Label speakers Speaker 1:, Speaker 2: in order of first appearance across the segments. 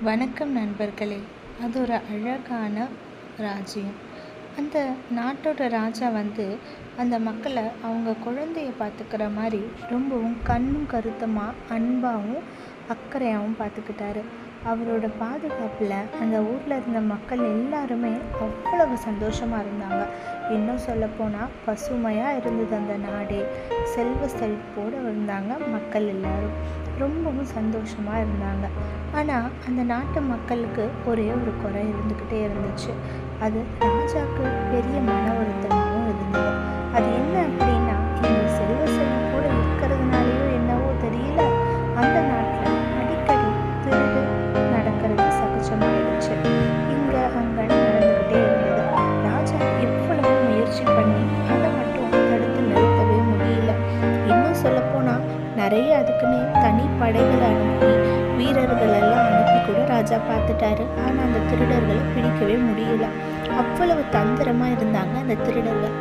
Speaker 1: வணக்கம் நண்பர்களே அது ஒரு அழகான ராஜ்யம் அந்த நாட்டோட ராஜா வந்து அந்த மக்களை அவங்க குழந்தைய பார்த்துக்கிற மாதிரி ரொம்பவும் கண்ணும் கருத்துமாக அன்பாகவும் அக்கறையாகவும் பார்த்துக்கிட்டாரு அவரோட பாதுகாப்பில் அந்த ஊரில் இருந்த மக்கள் எல்லாருமே அவ்வளவு சந்தோஷமாக இருந்தாங்க இன்னும் சொல்லப்போனால் பசுமையாக இருந்தது அந்த நாடே செல்வ செழிப்போடு இருந்தாங்க மக்கள் எல்லாரும் ரொம்பவும் சந்தோஷமாக இருந்தாங்க ஆனால் அந்த நாட்டு மக்களுக்கு ஒரே ஒரு குறை இருந்துக்கிட்டே இருந்துச்சு அது ராஜாவுக்கு பெரிய மன வருத்தமாகவும் இருந்தது அது என்ன அப்படின்னா இந்த செல்வ செழிப்போடு இருக்கிறதுனாலையோ என்னவோ தெரியல அந்த நாட்டில் அடிக்கடி திருடு நடக்கிறது சகஜமாயிடுச்சு இங்கே அங்கே நடந்துக்கிட்டே இருந்தது ராஜா எவ்வளவு முயற்சி பண்ணி அதை மட்டும் தடுத்து நிறுத்தவே முடியல இன்னும் சொல்லப்போனால் நிறைய அதுக்குன்னு தனி படைகளை அனுப்பி வீரர்கள் எல்லாம் அனுப்பி கூட ராஜா பார்த்துட்டாரு ஆனால் அந்த திருடர்களை பிடிக்கவே முடியல அவ்வளவு தந்திரமாக இருந்தாங்க அந்த திருடர்கள்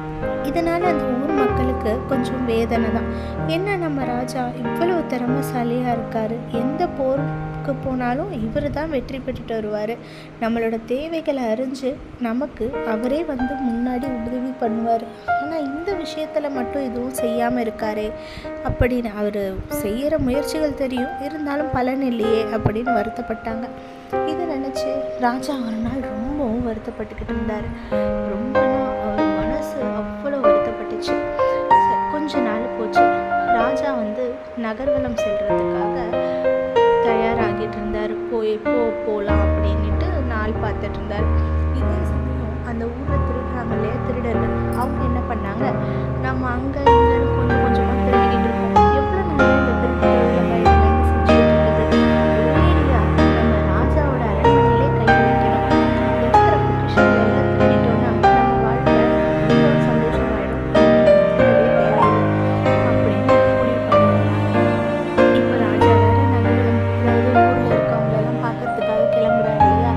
Speaker 1: இதனால் அந்த ஊர் மக்களுக்கு கொஞ்சம் வேதனை தான் என்ன நம்ம ராஜா இவ்வளவு திறமைசாலியாக இருக்காரு எந்த போருக்கு போனாலும் இவர் தான் வெற்றி பெற்றுட்டு வருவார் நம்மளோட தேவைகளை அறிஞ்சு நமக்கு அவரே வந்து முன்னாடி உதவி பண்ணுவார் ஆனால் இந்த விஷயத்தில் மட்டும் எதுவும் செய்யாமல் இருக்காரே அப்படின்னு அவர் செய்கிற முயற்சிகள் தெரியும் இருந்தாலும் பலன் இல்லையே அப்படின்னு வருத்தப்பட்டாங்க இதை நினச்சி ராஜா ஒரு நாள் ரொம்பவும் வருத்தப்பட்டுக்கிட்டு இருந்தார் ரொம்ப நாள் அவர் மனசு அவ்வளோ வருத்தப்பட்டுச்சு சரி, கொஞ்ச நாள் போச்சு ராஜா வந்து நகர்வலம் செல்றதுக்காக தயாராகிட்டு இருந்தார் போய் போ போகலாம் அப்படின்ட்டு நாள் பார்த்துட்டு இருந்தார் இதே சமயம் அந்த ஊரில் திருடுறாங்க இல்லையா திருடர்கள் அவங்க என்ன பண்ணாங்க நம்ம அங்கே இங்கே கொஞ்சம் கொஞ்சமாக திருடிக்கிட்டு இருக்கோம் எவ்வளோ நாள் இந்த திருட்டுகளில் பயந்து பயந்து செஞ்சுக்கிட்டு இருக்குது ஒரேடியா நம்ம ராஜாவோட அரண்மனையிலே கை வைக்கணும் இருக்கிற பொக்கிஷங்களை எல்லாம் திருடிட்டோம்னா நம்ம வாழ்க்கை ரொம்ப சந்தோஷமாயிடும் திருடவே தேவையில்லை அப்படின்னு முடிவு பண்ணிடுறாங்க இப்போ ராஜா வேற நகரம் அதாவது ஊரில் இருக்கவங்களெல்லாம் பார்க்கறதுக்காக கிளம்புறாரு இல்லையா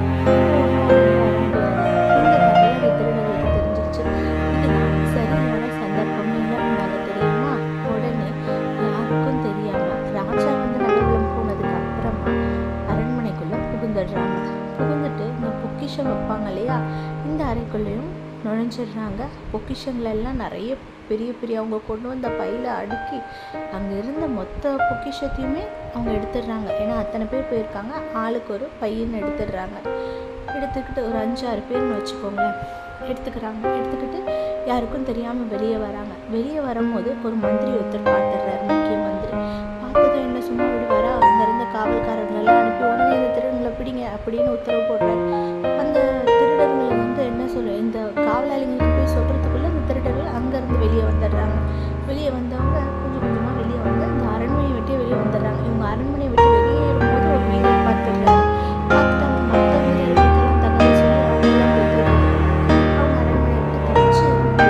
Speaker 1: இந்த தகவல் திருடர்களுக்கு தெரிஞ்சிருச்சு இதுதான் சரியான சந்தர்ப்பம்னு என்ன பண்ணாங்க தெரியுமா உடனே யாருக்கும் தெரியாம ராஜா வந்து நகரம் போனதுக்கு அப்புறமா அரண்மனைக்குள்ள புகுந்துடுறாங்க புகுந்துட்டு இந்த பொக்கிஷம் வைப்பாங்க இல்லையா இந்த அறைக்குள்ளேயும் நுழைஞ்சிடுறாங்க பொக்கிஷங்கள் எல்லாம் நிறைய பெரிய பெரிய அவங்க கொண்டு வந்த பையில அடுக்கி அங்கே இருந்த மொத்த பொக்கிஷத்தையுமே அவங்க எடுத்துடுறாங்க ஏன்னா அத்தனை பேர் போயிருக்காங்க ஆளுக்கு ஒரு பையன் எடுத்துடுறாங்க எடுத்துக்கிட்டு ஒரு அஞ்சாறு பேர்னு வச்சுக்கோங்களேன் எடுத்துக்கிறாங்க எடுத்துக்கிட்டு யாருக்கும் தெரியாமல் வெளியே வராங்க வெளியே வரும்போது ஒரு மந்திரி ஒருத்தர் பார்த்துடுறாரு முக்கிய மந்திரி பார்த்ததும் என்ன சும்மா விடுவாரா அங்கே இருந்த காவல்காரங்களெல்லாம் அனுப்பி உடனே இந்த திருடங்களை பிடிங்க அப்படின்னு உத்தரவு போடுறாரு அந்த திருடர்களை வந்து என்ன சொல்ல இந்த காவலாளிங்களுக்கு போய் சொல்கிறதுக்குள்ளே அந்த திருடர்கள் அங்கேருந்து வெளியே வந்துடுறாங்க வெளியே வந்தவங்க கொஞ்சம் கொஞ்சமாக வெளியே வந்து அந்த அரண்மனையை விட்டு வெளியே வந்துடுறாங்க இவங்க அரண்மனையை விட்டு வெளியேறும்போது ஒரு வீரர் பார்த்துடுறாரு பார்த்துட்டு அவங்க மற்ற வீரர்களுக்கெல்லாம் தகவல் சொல்லி அவங்களாம் போய் அவங்க அரண்மனையை விட்டு தப்பிச்சு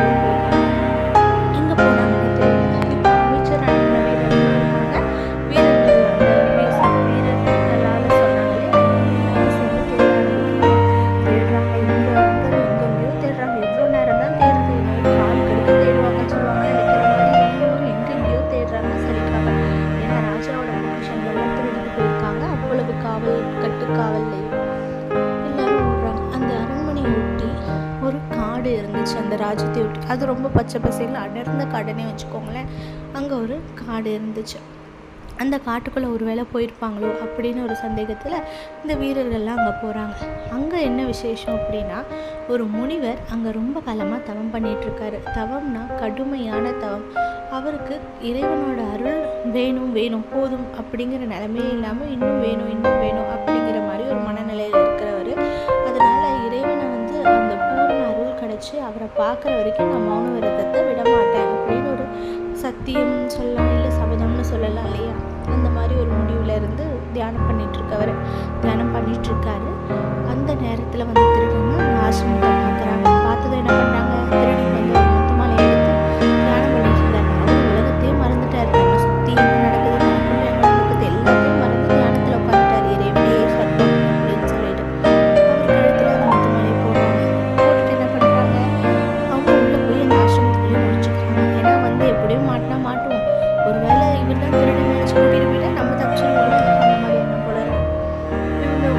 Speaker 1: எங்கே போனாங்கன்னு தெரியல இப்போ அமைச்சர் அனுப்பின வீரர்கள் இருக்காங்க வீரர்கள் அந்த வீச வீரர்களால் சொன்னாங்களே அவங்க சேர்ந்து தேட ஆரம்பிக்கிறாங்க தேடுறாங்க இங்கே அங்கே எங்கெங்கேயோ தேடுறாங்க எவ்வளோ நேரம் தான் தேடுறது நைட் கால் கடுக்க தேடுவாங்கன்னு சொல்லுவாங்க நினைக்கிற மாதிரி எல்லோரும் எங்கெங்கேயோ தேடுறாங்க சரிக்காக ஏன்னா ராஜாவோட பொக்கிஷங்கள்லாம் திருடிட்டு போயிருக்காங்க அவ்வளவு காவல் கட்டுக்காவல்லையும் எல்லாரும் ஓடுறாங்க அந்த அரண்மனையை ஒட்டி ஒரு காடு இருந்துச்சு அந்த ராஜ்யத்தை ஒட்டி அது ரொம்ப பச்சை பசேல்னு அடர்ந்த காடுன்னே வச்சுக்கோங்களேன் அங்கே ஒரு காடு இருந்துச்சு அந்த காட்டுக்குள்ளே ஒரு வேளை போயிருப்பாங்களோ அப்படின்னு ஒரு சந்தேகத்தில் இந்த வீரர்கள்லாம் அங்கே போகிறாங்க அங்கே என்ன விசேஷம் அப்படின்னா ஒரு முனிவர் அங்கே ரொம்ப காலமாக தவம் பண்ணிட்டு இருக்காரு தவம்னா கடுமையான தவம் அவருக்கு இறைவனோட அருள் வேணும் வேணும் போதும் அப்படிங்கிற நிலைமையே இல்லாமல் இன்னும் வேணும் இன்னும் வேணும் அப்படிங்கிற மாதிரி ஒரு மனநிலையில் இருக்கிறவர் அதனால இறைவனை வந்து அந்த பூர்ண அருள் கிடச்சி அவரை பார்க்குற வரைக்கும் நான் மௌன விரதத்தை விட மாட்டேன் அப்படின்னு ஒரு சத்தியம் சொல்லலாம் இல்லை சபதம்னு சொல்லலாம் இல்லையா அந்த மாதிரி ஒரு முடிவில் இருந்து தியானம் பண்ணிட்டு இருக்கவர் தியானம் பண்ணிட்டு இருக்காரு அந்த நேரத்தில் வந்து திருடங்க ஆசிரமத்தை பார்க்குறாங்க பார்த்ததும் என்ன பண்ணுறாங்க திருடி வந்து ஒரு முத்து மாலை எடுத்து தியானம் பண்ணிட்டு இருந்தார் அவர் உலகத்தையே மறந்துட்டார் நம்ம சுற்றி என்ன நடக்குது நமக்குள்ள என்ன நடக்குது எல்லாத்தையும் மறந்து தியானத்தில் உட்காந்துட்டார் இறைவனே சர்வம் அப்படின்னு சொல்லிட்டு அவர் கழுத்தில் அந்த முத்து மாலையை போடுறாங்க போட்டுட்டு என்ன பண்ணுறாங்க அவங்க உள்ளே போய் அந்த ஆசிரமத்துக்குள்ளேயே முடிச்சுக்கிறாங்க ஏன்னா வந்து எப்படியும் மாட்டினா மாட்டுவோம் ஒருவேளை இவர் தான் திருடன் நினச்சி கூட்டிட்டு போயிட்டா நம்ம தப்பிச்சிருவோம்ல அந்த மாதிரி எண்ணம் போல இருக்கு. இவங்க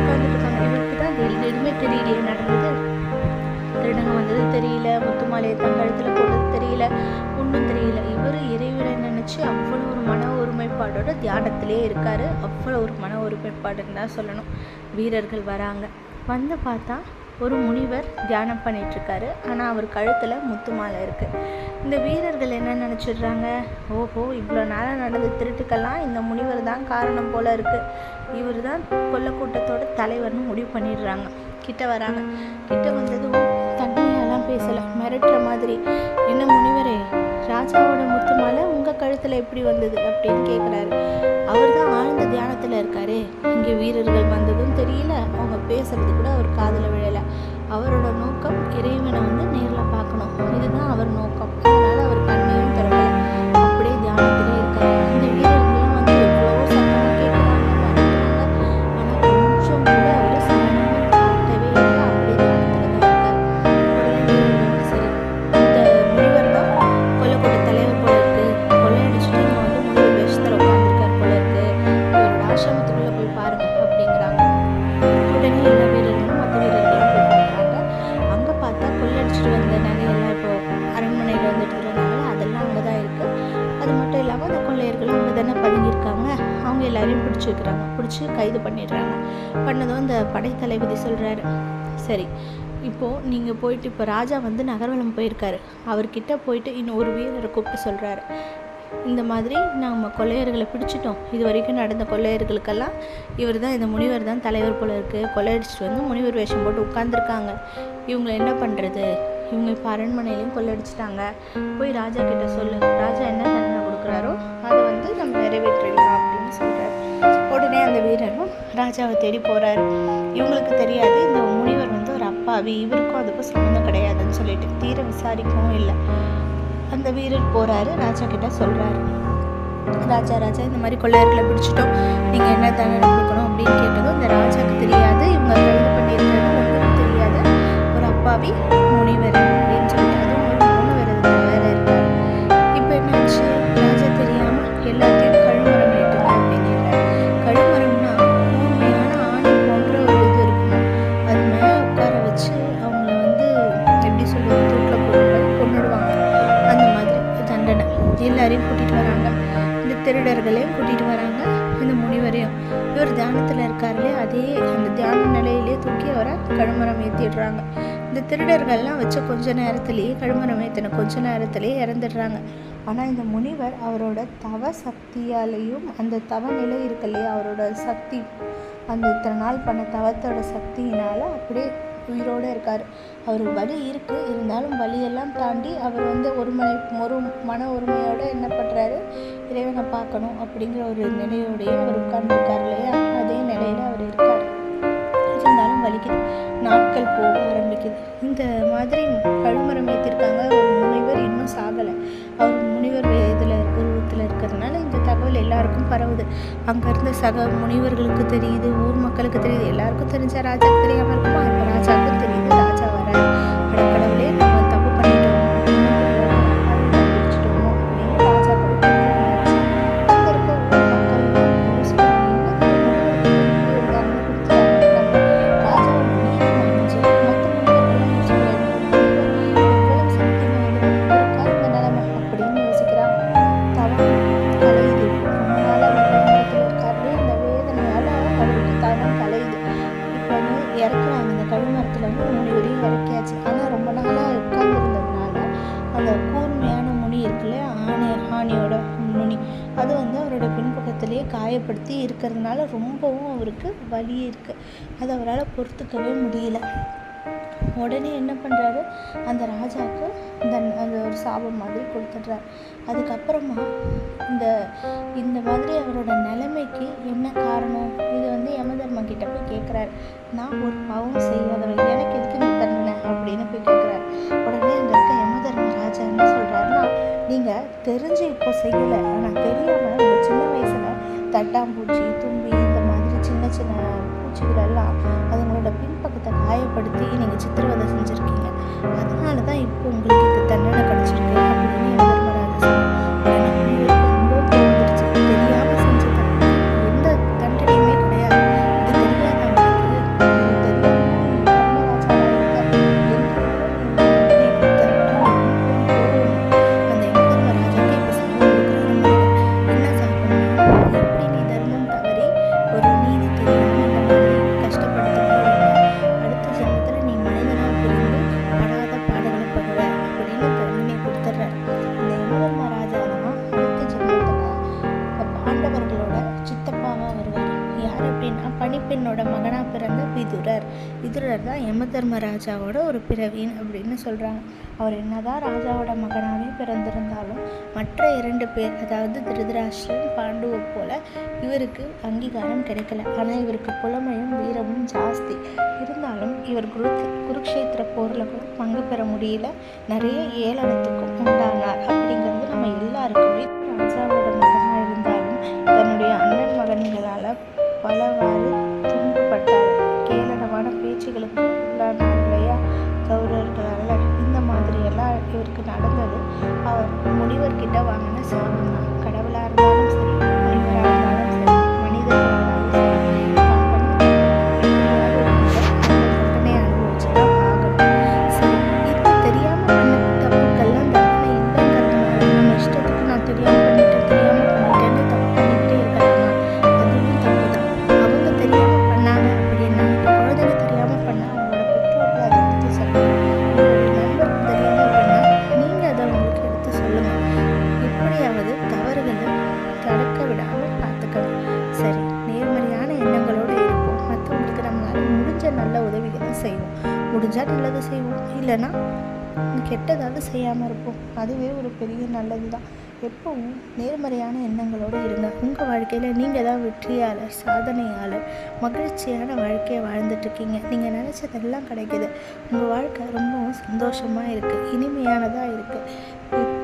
Speaker 1: மாலையை தன் கழுத்தில் போட்டது தெரியல ஒன்றும் தெரியல இவர் இறைவனை நினச்சி அவ்வளோ ஒரு மன ஒருமைப்பாடோட தியானத்திலே இருக்கார் அவ்வளோ ஒரு மன ஒருமைப்பாடுன்னு தான் சொல்லணும் வீரர்கள் வராங்க வந்து பார்த்தா ஒரு முனிவர் தியானம் பண்ணிகிட்ருக்காரு ஆனால் அவர் கழுத்தில் முத்து மாலை இருக்குது இந்த வீரர்கள் என்ன நினச்சிடுறாங்க ஓஹோ இவ்வளோ நாளாக நடந்த திருட்டுக்கெல்லாம் இந்த முனிவர் தான் காரணம் போல் இருக்குது இவர் தான் கொல்லக்கூட்டத்தோட தலைவர்னு முடிவு பண்ணிடுறாங்க கிட்ட வராங்க கிட்ட வந்ததும் தன்மையெல்லாம் பேசலை மிரட்டுற மாதிரி என்ன முனிவரே ராஜாவோட முத்து மாலை உங்கள் கழுத்தில் எப்படி வந்தது அப்படின்னு கேட்குறாரு அவர் தான் ஆழ்ந்த தியானத்தில் இருக்காரு இங்கே வீரர்கள் வந்ததும் தெரியல அவங்க பேசுறது கூட அவர் காதில் விழலை அவரோட நோக்கம் இறைவனை வந்து நேரில் பார்க்கணும் இதுதான் அவர் நோக்கம் அதனால அவர் கண்ணையும் திறக்கல அப்படியே தியானத்திலே இருக்காரு இந்த வீரர்கள்லாம் வந்து எவ்வளவோ சத்தமாக கேட்குறாங்க மிரட்டுறாங்க ஆனால் கொஞ்சம் கூட அவர் சமணமும் காட்டவே இல்லை அப்படியே தியானத்தில் தான் இருக்கார் உடனே வீரர்கள் சரி இந்த முனிவர் தான் கொல்லக்கூட்ட தலைவர் போல இருக்கு கொள்ளையடிச்சுட்டு இங்கே வந்து முனிவர் வேஷத்தில் உட்காந்துருக்கார் போல இருக்கு இவரோட ஆசிரமத்துக்குள்ளே போய் பாருங்க அப்படிங்கிறாங்க உடனே எல்லா வீரர்களும் மற்ற வீரர்களும் போய் பார்க்குறாங்க அங்கே பார்த்தா கொள்ளடிச்சிட்டு வந்த நகையெல்லாம் இப்போ அரண்மனையில் வந்து எடுத்துகிட்டு வந்தாங்களே அதெல்லாம் அங்கே தான் இருக்குது அது மட்டும் இல்லாமல் அந்த கொள்ளையர்களும் அங்கே தானே பதுங்கியிருக்காங்க அவங்க எல்லாரையும் பிடிச்சி வைக்கிறாங்க பிடிச்சி கைது பண்ணிடுறாங்க பண்ணதும் அந்த படைத்தளபதி சொல்கிறாரு சரி இப்போது நீங்கள் போயிட்டு இப்போ ராஜா வந்து நகர்வலம் போயிருக்காரு அவர்கிட்ட போயிட்டு இன்னும் ஒரு வீரரை கூப்பிட்டு சொல்கிறாரு இந்த மாதிரி நம்ம கொள்ளையர்களை பிடிச்சிட்டோம் இது வரைக்கும் நடந்த கொள்ளையர்களுக்கெல்லாம் இவர் தான் இந்த முனிவர் தான் தலைவர் போல இருக்குது கொள்ளையடிச்சிட்டு வந்து முனிவர் வேஷம் போட்டு உட்காந்துருக்காங்க இவங்களை என்ன பண்ணுறது இவங்க இப்போ அரண்மனையிலையும் கொள்ளையடிச்சிட்டாங்க போய் ராஜா கிட்ட சொல்லு ராஜா என்ன தண்டனை கொடுக்குறாரோ அதை வந்து நம்ம நிறைவேற்றிடலாம் அப்படின்னு சொல்கிறார் உடனே அந்த வீரரும் ராஜாவை தேடி போகிறாரு இவங்களுக்கு தெரியாது இந்த முனிவர் வந்து ஒரு அப்பாவி இவருக்கும் அதுக்கும் சம்மந்தம் கிடையாதுன்னு சொல்லிட்டு தீர விசாரிக்கவும் இல்லை அந்த வீரர் போகிறாரு ராஜா கிட்ட சொல்கிறாரு ராஜா ராஜா இந்த மாதிரி கொள்ளையர்களை பிடிச்சிட்டோம் நீங்கள் என்ன தண்டனை கொடுக்கணும் அப்படின்னு கேட்டதும் இந்த ராஜாக்கு தெரியாது இவங்க கைது பண்ணியிருக்கிறது ஒன்றும் தெரியாத ஒரு அப்பாவி முனிவர் அப்படின்னு சொல்லிட்டு அதுவும் ஒரு மூணு விரதத்தில் வேற இருக்கார் இப்போ என்னாச்சு ராஜா தெரியாமல் எல்லாத்தையும் கழுமரம் ஏற்றுங்க அப்படிங்கிறார் கழுமரம்னா கூர்மையான ஆணி போன்ற ஒரு இது இருக்கணும் அது மேலே உட்கார வச்சு அவங்கள வந்து எப்படி சொல்றது தூக்கில் போட்டு கொண்டுடுவாங்க அந்த மாதிரி தண்டனை எல்லாரையும் கூட்டிகிட்டு வராங்க இந்த திருடர்களையும் கூட்டிகிட்டு வராங்க இந்த முனிவரையும் இவர் தியானத்தில் இருக்காருலே அதே அந்த தியான நிலையிலே தூக்கி அவரை கழுமரம் ஏற்றிடுறாங்க இந்த திருடர்கள்லாம் வச்ச கொஞ்ச நேரத்திலேயே கழுமரம் ஏற்றின கொஞ்ச நேரத்திலேயே இறந்துடுறாங்க ஆனால் இந்த முனிவர் அவரோட தவ சக்தியாலேயும் அந்த தவ நிலை இருக்கு இல்லையா அவரோட சக்தி அந்த இத்தனை நாள் பண்ண தவத்தோட சக்தியினால அப்படியே உயிரோடு இருக்கார் அவர் வலி இருக்குது இருந்தாலும் வலியெல்லாம் தாண்டி அவர் வந்து ஒருமனை ஒரு மன ஒருமையோட என்ன பண்ணுறாரு இறைவனை பார்க்கணும் அப்படிங்கிற ஒரு நிலையோடையே அவர் உட்கார்ந்துருக்கார் இல்லையா அதே நிலையில் அவர் இருக்கார் இருந்தாலும் வலிக்குது நாட்கள் போக ஆரம்பிக்குது இந்த மாதிரி கழுமரம் ஏற்றிருக்காங்க ஒரு முனிவர் இன்னும் சாகலை அவர் முனிவர் இதில் உருவத்தில் இருக்கிறதுனால இந்த தகவல் எல்லாருக்கும் பரவுது அங்கே இருந்த சக முனிவர்களுக்கு தெரியுது ஊர் மக்களுக்கு தெரியுது எல்லாருக்கும் தெரிஞ்ச ராஜாக்கு தெரியாமல் இருக்குமா இப்போ ராஜாவுக்கும் தெரியுது ராஜா வர கடவுளே நம்ம தப்பு பண்ணிட்டோம் பிடிச்சிட்டோமோ அப்படின்னு ராஜா கூட தெரிஞ்சாச்சு அங்கே இருக்க ஊர் மக்கள்லாம் யோசிக்கிறாங்க என்ன இருக்காங்க ராஜாவோட நீதிமன்றம் மற்ற முனிவர்கள்லாம் யோசிக்கிறாங்க இவ்வளவு சக்தி இருக்கா இந்த நிலைமை அப்படின்னு யோசிக்கிறாங்க தவம் கலையுது ரொம்ப நாளாக அந்த கழுமரத்தில் இருக்காரு இந்த வேதனையால் அவருக்கு தவம் கலையுது இப்போ வந்து இறக்குறாங்க இந்த கழுமரத்தில் வந்து மூணு வரையும் இறக்கியாச்சு ஆனால் ரொம்ப நாளாக உட்கார்ந்துருந்ததுனால அந்த கூர்மையான முனி இருக்குல்ல ஆணி ஆணியோட முனி அது வந்து அவரோட பின்பக்கத்திலேயே காயப்படுத்தி இருக்கிறதுனால ரொம்பவும் அவருக்கு வலி இருக்குது அது அவரால் பொறுத்துக்கவே முடியல உடனே என்ன பண்ணுறாரு அந்த ராஜாவுக்கு தன் அந்த ஒரு சாபம் மாதிரி கொடுத்துட்றார் அதுக்கப்புறமா இந்த இந்த மாதிரி அவரோட நிலைமைக்கு என்ன காரணம் இது வந்து யமதர்மன் கிட்ட போய் கேட்குறாரு நான் ஒரு பாவம் செய்யாதவன் எனக்கு எதுக்கு இந்த தண்டனை அப்படின்னு போய் கேட்குறாரு உடனே அங்கே இருக்க யமதர்ம ராஜா என்ன சொல்கிறாருன்னா நீங்கள் தெரிஞ்சு இப்போ செய்யலை ஆனால் தெரியாமல் உங்கள் சின்ன வயசில் தட்டாம்பூச்சி தும்பி இந்த மாதிரி சின்ன சின்ன பூச்சிகள் எல்லாம் அதுங்களோட பின்பக்கத்தை காயப்படுத்தி நீங்கள் சித்திரவதை செஞ்சுருக்கீங்க அதனால தான் இப்போ உங்களுக்கு இது தண்டனை கிடச்சிருக்கு அப்படின்னு என் தர்மராஜா சொன்னார் உடனே முனிவருக்கு ரொம்ப கோவம் வந்துடுச்சு தெரியாமல் செஞ்ச தப்பு எந்த தண்டனையுமே கிடையாது இது தெரியாத அவனுக்கு இது தெரியாம நீ தர்மராஜாவா இருக்க என் கூட நீ இந்த தண்டனையை கொடுத்த. நீ சுபர்ணனோட மகனாக பிறந்த விதுரர் விதுரர் தான் யம தர்மராஜாவோட ஒரு பிறவின் அப்படின்னு சொல்கிறாங்க அவர் என்னதான் ராஜாவோட மகனாகவே பிறந்திருந்தாலும் மற்ற இரண்டு பேர் அதாவது திருதராஷ்டிரன் பாண்டுவை போல இவருக்கு அங்கீகாரம் கிடைக்கல ஆனால் இவருக்கு புலமையும் வீரமும் ஜாஸ்தி இருந்தாலும் இவர் குரு குருக்ஷேத்திர போரில் கூட பங்கு பெற முடியல நிறைய ஏளனத்துக்கும் உண்டானார் அப்படிங்கிறது நம்ம எல்லாருக்குமே ராஜாவோட மகனாக இருந்தாலும் தன்னுடைய அண்ணன் மகன்களால் பலவாறு துன்பப்பட்டார் கேளனமான பேச்சுகளுக்கு உள்ளானார் இல்லையா கௌரவர்களால் இந்த மாதிரியெல்லாம் இவருக்கு நடந்தது அவர் முனிவர்கிட்ட வாங்கின சாபம் தான் கடவுளாக இருந்தாலும் சரி முனிவராக இருந்தாலும் சரி மனிதர்களாலும் சரி தான் பண்ண எப்படியாவது ஒரு முறை அந்த தண்டனையை அனுபவிச்சுதான் ஆகணும் சரி இப்போ தெரியாமல் பண்ண தப்புக்கெல்லாம் தண்டனை இல்லைங்கிறதுனால நம்ம இஷ்டத்துக்கு நான் தெரியாமல் பண்ணிட்டேன் தெரியாமல் பண்ணிட்டேன்னு தப்பு பண்ணிக்கிட்டே இருக்கலாமா அதுவும் தப்பு தான் அவங்க தெரியாமல் பண்ணாங்க அப்படின்னா இப்போ குழந்தைங்க தெரியாமல் பண்ணா அவங்களோட பெற்றோர்கள் அதை எடுத்து சொல்லணும் உங்களுடைய நண்பர்கள் தெரியாமல் பண்ணால் நீங்கள் அதை அவங்களுக்கு எடுத்து சொல்லுங்கள் எப்படியாவது தவறுகளை தடுக்க விடாமல் பார்த்துக்கணும் சரி நேர்மறையான எண்ணங்களோடு இருப்போம் மற்றவங்களுக்கு நம்மளால் முடிஞ்ச நல்ல உதவிகளை செய்வோம் முடிஞ்சால் நல்லது செய்வோம் இல்லைன்னா கெட்டதாவது செய்யாமல் இருப்போம் அதுவே ஒரு பெரிய நல்லது தான் எப்பவும் நேர்மறையான எண்ணங்களோடு இருங்க உங்கள் வாழ்க்கையில் நீங்கள் தான் வெற்றியாளர் சாதனையாளர் மகிழ்ச்சியான வாழ்க்கையை வாழ்ந்துட்டுருக்கீங்க நீங்கள் நினச்சதெல்லாம் கிடைக்குது உங்கள் வாழ்க்கை ரொம்பவும் சந்தோஷமாக இருக்குது இனிமையானதாக இருக்குது